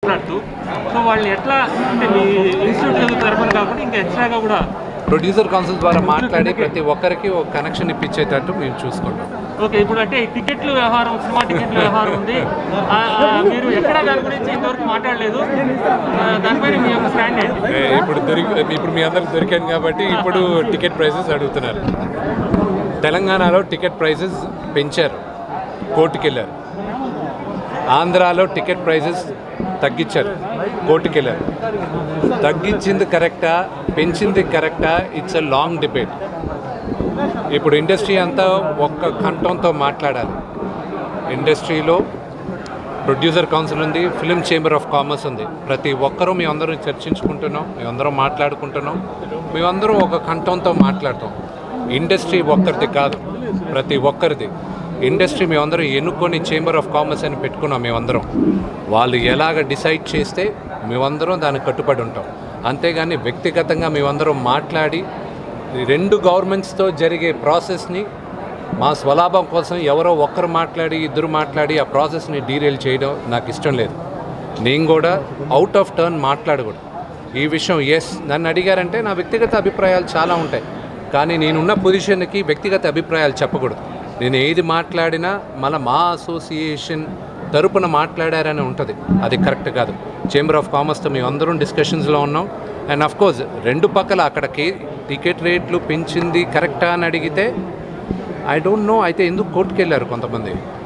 మాట్లాడుతూ సో వాళ్ళని ఎట్లా అంటే మీ ఇన్స్టిట్యూట్ తరఫున కాకుండా ఇంకా ఎక్స్ట్రాగా కూడా ప్రొడ్యూసర్ కౌన్సిల్ ద్వారా మాట్లాడి ప్రతి ఒక్కరికి ఒక కనెక్షన్ ఇప్పించేటట్టు మేము చూసుకుంటాం ఓకే ఇప్పుడు అంటే ఈ టికెట్లు వ్యవహారం సినిమా టికెట్ల వ్యవహారం ఉంది ఆ, ఆ, మీరు ఎక్కడ దాని గురించి ఇంతవరకు మాట్లాడలేదు ఆ, దానిపైన మీ యొక్క స్టాండ్ ఏంటి ఏ, ఇప్పుడు దొరికి ఇప్పుడు మీ అందరికి దొరికాను కాబట్టి ఇప్పుడు టికెట్ ప్రైసెస్ అడుగుతున్నారు తెలంగాణలో టికెట్ ప్రైసెస్ పెంచారు కోర్టుకి వెళ్ళారు ఆంధ్రాలో టికెట్ ప్రైసెస్ తగ్గించారు కోర్టుకి వెళ్ళారు తగ్గించింది కరెక్టా పెంచింది కరెక్టా ఇట్స్ అ లాంగ్ డిబేట్ ఇప్పుడు ఇండస్ట్రీ అంతా ఒక్క కంఠంతో మాట్లాడాలి ఇండస్ట్రీలో ప్రొడ్యూసర్ కౌన్సిల్ ఉంది ఫిలిం చేంబర్ ఆఫ్ కామర్స్ ఉంది ప్రతి ఒక్కరూ మేమందరం చర్చించుకుంటున్నాం మేమందరం మాట్లాడుకుంటున్నాం మేమందరం ఒక కంఠంతో మాట్లాడతాం ఇండస్ట్రీ ఒక్కరిది కాదు ప్రతి ఒక్కరిది ఇండస్ట్రీ మేమందరం ఎన్నుకొని చేంబర్ ఆఫ్ కామర్స్ అని పెట్టుకున్నాం మేమందరం వాళ్ళు ఎలాగ డిసైడ్ చేస్తే మేమందరం దానికి కట్టుబడి ఉంటాం అంతేగాని వ్యక్తిగతంగా మేమందరం మాట్లాడి ఈ రెండు గవర్నమెంట్స్తో జరిగే ప్రాసెస్ని మా స్వలాభం కోసం ఎవరో ఒక్కరు మాట్లాడి ఇద్దరు మాట్లాడి ఆ ప్రాసెస్ని డీరేల్ చేయడం నాకు ఇష్టం లేదు నేను కూడా అవుట్ ఆఫ్ టర్న్ మాట్లాడకూడదు ఈ విషయం ఎస్ నన్ను అడిగారంటే నా వ్యక్తిగత అభిప్రాయాలు చాలా ఉంటాయి కానీ నేనున్న పొజిషన్కి వ్యక్తిగత అభిప్రాయాలు చెప్పకూడదు నేను ఏది మాట్లాడినా మళ్ళీ మా అసోసియేషన్ తరపున మాట్లాడారని ఉంటుంది అది కరెక్ట్ కాదు చేంబర్ ఆఫ్ కామర్స్తో మేము అందరం డిస్కషన్స్లో ఉన్నాం అండ్ అఫ్ కోర్స్ రెండు పక్కల అక్కడికి టికెట్ రేట్లు పెంచింది కరెక్టా అని అడిగితే ఐ డోంట్ నో అయితే ఎందుకు కోర్టుకు వెళ్ళారు కొంతమంది